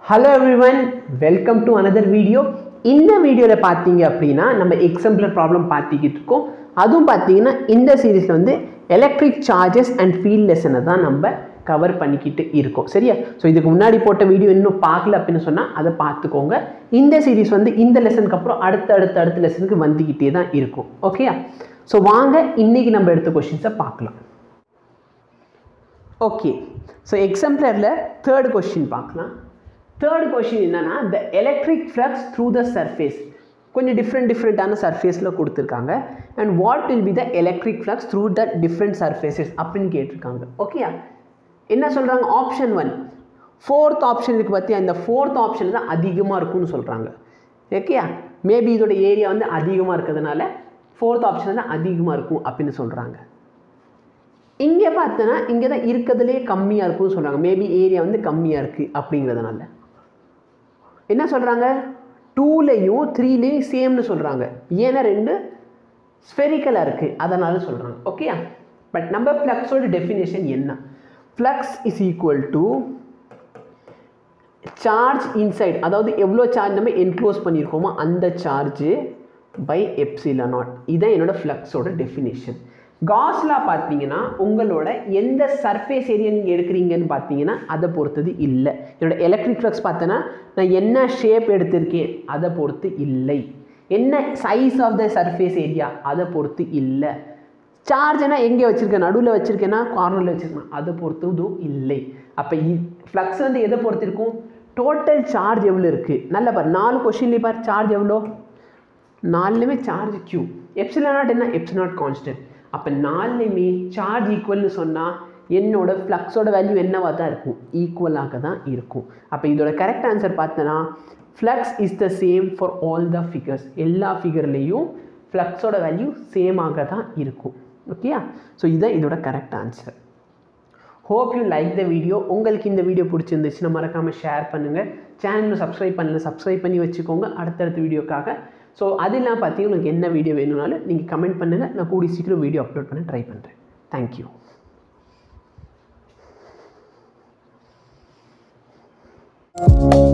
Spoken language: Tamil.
hello everyone welcome to another video இந்த வீடியோவில் பார்த்தீங்க அப்படின்னா நம்ம எக்ஸாம்பிளர் ப்ராப்ளம் பார்த்துக்கிட்டு இருக்கோம் அதுவும் பார்த்தீங்கன்னா இந்த சீரீஸில் வந்து எலக்ட்ரிக் சார்ஜஸ் அண்ட் ஃபீல்ட் லெசனை தான் நம்ம கவர் பண்ணிக்கிட்டு இருக்கோம் சரியா ஸோ இதுக்கு முன்னாடி போட்ட வீடியோ இன்னும் பார்க்கல அப்படின்னு சொன்னால் அதை பார்த்துக்கோங்க இந்த சீரீஸ் வந்து இந்த லெசனுக்கு அப்புறம் அடுத்த அடுத்த அடுத்த லெசனுக்கு வந்துக்கிட்டே தான் இருக்கும் ஓகேயா ஸோ வாங்க இன்னைக்கு நம்ம எடுத்த கொஷின்ஸை பார்க்கலாம் ஓகே ஸோ எக்ஸாம்பிளரில் தேர்ட் கொஷின் பார்க்கலாம் தேர்ட் கொஷின் என்னன்னா the electric flux through the surface கொஞ்சம் டிஃப்ரெண்ட் டிஃப்ரெண்ட்டான சர்ஃபேஸில் கொடுத்துருக்காங்க and what will be the electric flux through the different surfaces அப்படின்னு கேட்டிருக்காங்க ஓகேயா என்ன சொல்கிறாங்க ஆப்ஷன் ஒன் ஃபோர்த் ஆப்ஷன் இருக்குது பார்த்தியா இந்த ஃபோர்த் ஆப்ஷன் தான் அதிகமாக இருக்கும்னு சொல்கிறாங்க ஓகேயா மேபி இதோட ஏரியா வந்து அதிகமாக இருக்கிறதுனால ஃபோர்த் ஆப்ஷன் தான் அதிகமாக இருக்கும் அப்படின்னு சொல்கிறாங்க இங்கே பார்த்தோன்னா இங்கே தான் இருக்கிறதுலே கம்மியாக இருக்கும்னு சொல்கிறாங்க மேபி ஏரியா வந்து கம்மியாக இருக்குது அப்படிங்கிறதுனால என்ன சொல்கிறாங்க டூலையும் த்ரீலேயும் சேம்னு சொல்கிறாங்க ஏன்னா ரெண்டு ஸ்பெரிக்கலாக இருக்குது அதனால சொல்கிறாங்க ஓகேயா பட் நம்ம ஃப்ளக்ஸோட டெஃபினேஷன் என்ன flux is equal to charge inside அதாவது எவ்வளோ சார்ஜ் நம்ம என்க்ளோஸ் பண்ணியிருக்கோமோ அந்த சார்ஜு பை எப்சிலா நாட் இதான் என்னோட ஃப்ளக்ஸோட டெஃபினேஷன் காஸ்லா பார்த்தீங்கன்னா உங்களோட எந்த சர்ஃபேஸ் ஏரியா நீங்கள் எடுக்கிறீங்கன்னு பார்த்தீங்கன்னா அதை பொறுத்தது இல்லை என்னோட எலக்ட்ரிக் ஃப்ளக்ஸ் பார்த்தோன்னா நான் என்ன ஷேப் எடுத்திருக்கேன் அதை பொறுத்து இல்லை என்ன size of the surface area அதை பொறுத்து இல்லை சார்ஜ்னா எங்கே வச்சுருக்கேன் நடுவில் வச்சுருக்கேன்னா கார்னரில் வச்சுருக்கேன் அதை பொறுத்ததும் இல்லை அப்போ ஃப்ளக்ஸ் வந்து எதை பொறுத்து இருக்கும் டோட்டல் சார்ஜ் எவ்வளோ இருக்குது நல்ல பாரு நாலு கொஷின்லேயே பார் சார்ஜ் எவ்வளோ நாலுலேயுமே சார்ஜ் க்யூ எப்சிலா நாட் என்ன எப்சி நாட் கான்ஸ்டன்ட் அப்போ நாலுலேயுமே சார்ஜ் ஈக்குவல்னு சொன்னால் என்னோட ஃப்ளக்ஸோட வேல்யூ என்னவாக தான் இருக்கும் ஈக்குவலாக தான் இருக்கும் அப்போ இதோட கரெக்ட் ஆன்சர் பார்த்தோன்னா flux is the same for all the figures எல்லா ஃபிகர்லேயும் ஃப்ளக்ஸோட வேல்யூ சேமாக தான் இருக்கும் ஓகேயா ஸோ இதுதான் இதோட correct answer hope you like the video உங்களுக்கு இந்த வீடியோ பிடிச்சிருந்துச்சுன்னா மறக்காமல் ஷேர் பண்ணுங்கள் சேனலில் சப்ஸ்கிரைப் பண்ணல சப்ஸ்கிரைப் பண்ணி வச்சுக்கோங்க அடுத்தடுத்த வீடியோக்காக ஸோ அது இல்லாமல் பார்த்தீங்கன்னா உங்களுக்கு என்ன வீடியோ வேணும்னாலும் நீங்கள் கமெண்ட் பண்ணுங்கள் நான் கூடி சீக்கிரம் வீடியோ அப்லோட் பண்ண ட்ரை பண்ணுறேன் தேங்க்யூ thank you